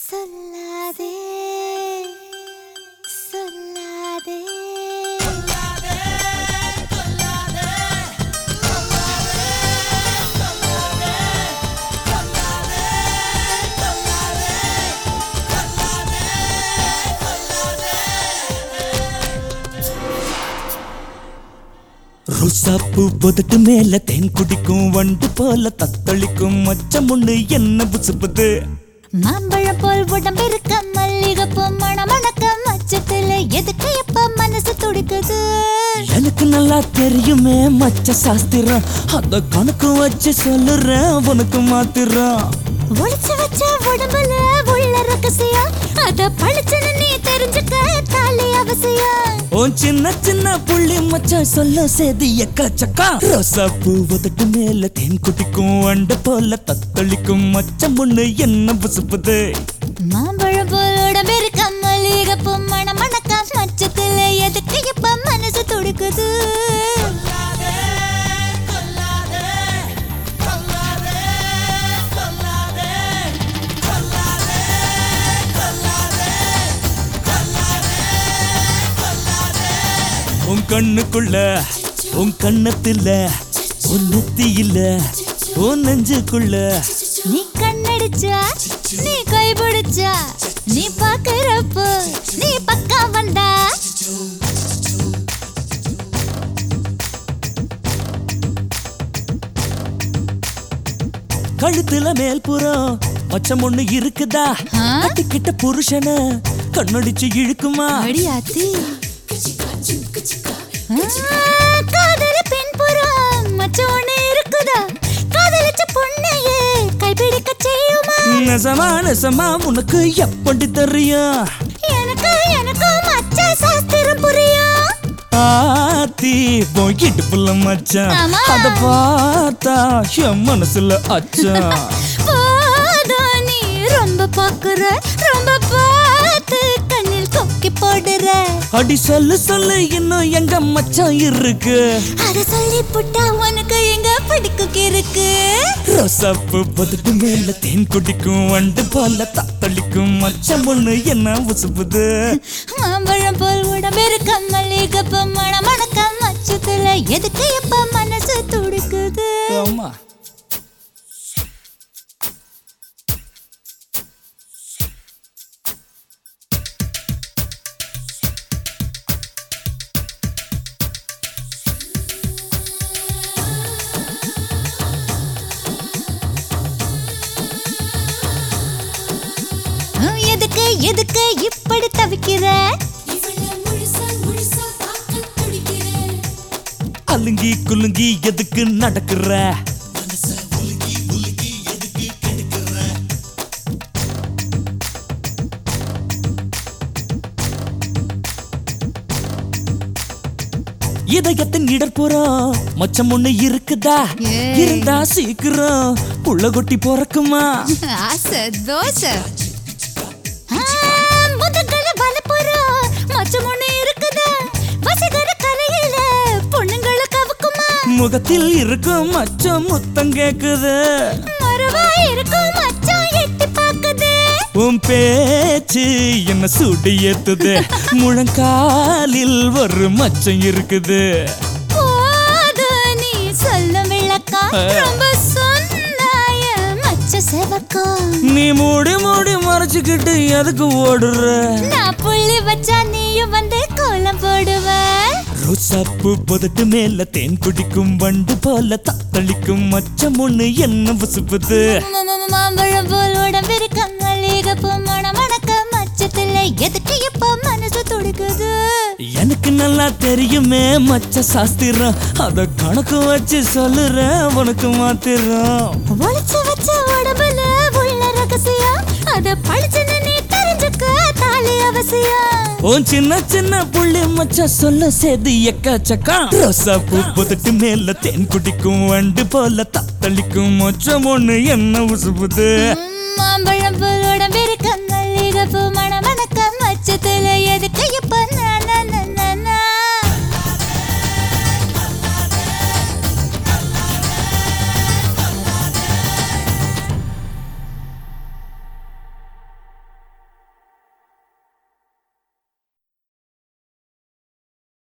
சொல்லாதே சொல்லாதே ரோசாப்பூ புதட்டு மேல தேன் குடிக்கும் வண்டு போல தத்தளிக்கும் மச்சம் ஒண்ணு என்ன புசுப்புது மாம்பழம் போல் உடம்பிருக்க மல்லிகைப்பூ மணமணக்க மச்சத்துல எதுக்கு எப்ப மனசு துடிக்குது எனக்கு நல்லா தெரியுமே மச்ச சாஸ்திரம் அத கணக்கு வச்சு சொல்லுறேன் உனக்கு மாத்திரம் ஒளிச்சு வச்ச உடம்புல உள்ள ரகசியம் அத பழிச்சுன்னு நீ தெரிஞ்சுக்க தாலி அவசியம் உன் சின்ன சின்ன புள்ளி மச்சான் சொல்ல சேதி எக்கச்சக்கா ரோசாப்பூ புதட்டு மேல தேன் குடிக்கும் வண்டு போல தத்தளிக்கும் மச்சம் ஒண்ணு என்ன புசுப்புது மாம்பழம் போல் உடம்பிருக்க மல்லிகைப்பூ மணமணக்க மச்சத்துல எதுக்கு எப்ப மனசு துடிக்குது உன் கண்ணுக்குள்ள உன் கண்ணத்துல உன் நெத்தியில உன் நெஞ்சுக்குள்ள நீ கண்ணடிச்சா நீ கைபிடிச்சா நீ பாக்குறப்போ நீ பக்கா வந்தா கழுத்துல மேல் புறம் மச்சம் ஒண்ணு இருக்குதா ஆ? கட்டிக்கிட்ட புருஷன கண்ணடிச்சு இழுக்குமா அடியாத்தி காதல பெண் புறம் மச்ச ஒண்ணு இருக்குதா காதலிச்ச பொண்ணையே கைப்பிடிக்க செய்யுமா நெசமா நெசமா உனக்கு எப்படி தெரியும் எனக்கு எனக்கு மச்ச சாஸ்திரம் புரியும் ஆத்தி போய் இடுப்புல மச்சான் ஆமா. அத பார்த்தா என் மனசுல அச்சான் போதும் நீ ரொம்ப பாக்குற ரொம்ப பார்த்து கண்ணில் கொக்கி போடுற அடி சொல்லு சொல்லு இன்னும் எங்க மச்சான் இருக்கு அத சொல்லி புட்டா உனக்கு எங்க பிடிக்கும் இருக்கு ரோசாப்பு பதுட்டு மேல தேன் குடிக்கும் வண்டு போல தத்தளிக்கும் மச்சம் ஒண்ணு என்ன உசுப்புது மாம்பழம் போல் உடம்பிருக்க மல்லிகைப்பூ மணமணக்க மச்சத்துல எதுக்கு எப்ப மனசு துடிக்குது ஆமா ஹம், எதுக்கு எதுக்கு இப்படி தவிக்கிற அலுங்கி குலுங்கி எதுக்கு நடக்கிற இதயத்தின் இடர்புறம் மச்சம் ஒண்ணு இருக்குதா ஏய். இருந்தா சீக்கிரம் புள்ள கொட்டி பிறக்குமா ஆசை தோசை முதுகல வலப்புறம் மச்சம் ஒண்ணு இருக்குதா வசீகர கலையில பொண்ணுங்களை கவுக்குமா முகத்தில் இருக்கும் மச்சம் முத்தம் கேக்குது மரவா இருக்கும் மச்சம் எட்டி பாக்குது உன் பேச்சு என்ன சூடு ஏத்துது முழங்காலில் ஒரு மச்சம் இருக்குது போது நீ சொல்லும் விளக்கம் ஆ. ரொம்ப சொன்னாய மச்ச செவக்கம் நீ மூடி மூடி மறைச்சுக்கிட்டு எதுக்கு ஓடுற நான் புள்ளி வச்சா நீயும் வந்து கோலம் போடுவ ரோசாப்பூ புதட்டு மேல தேன் குடிக்கும் வண்டு போல தத்தளிக்கும் மச்சம் ஒண்ணு என்ன புசுப்புது ம- ம- ம- மாம்பழம் போல் உடம்பிருக்க மல்லிகைப்பூ மணமணக்க மச்சத்துல எதுக்கு இப்ப மனசு துடிக்குது எனக்கு நல்லா தெரியுமே மச்ச சாஸ்திரம் அத கணக்கு வச்சு சொல்லுறேன் உனக்கு மாத்திரம் ஒளிச்சு வச்ச உடம்புல உள்ள ரகசியம் அத பழிச்சுன்னு நீ தெரிஞ்சுக்க தாலி அவசியம் உன் சின்ன சின்ன புள்ளி மச்சான் சொல்ல சேதி எக்கச்சக்கா ரோசாப்பூ புதட்டு மேல தேன் குடிக்கும் வண்டு போல தத்தளிக்கும் மச்சம் ஒண்ணு என்ன உசுப்புது மாம்பழம் போல்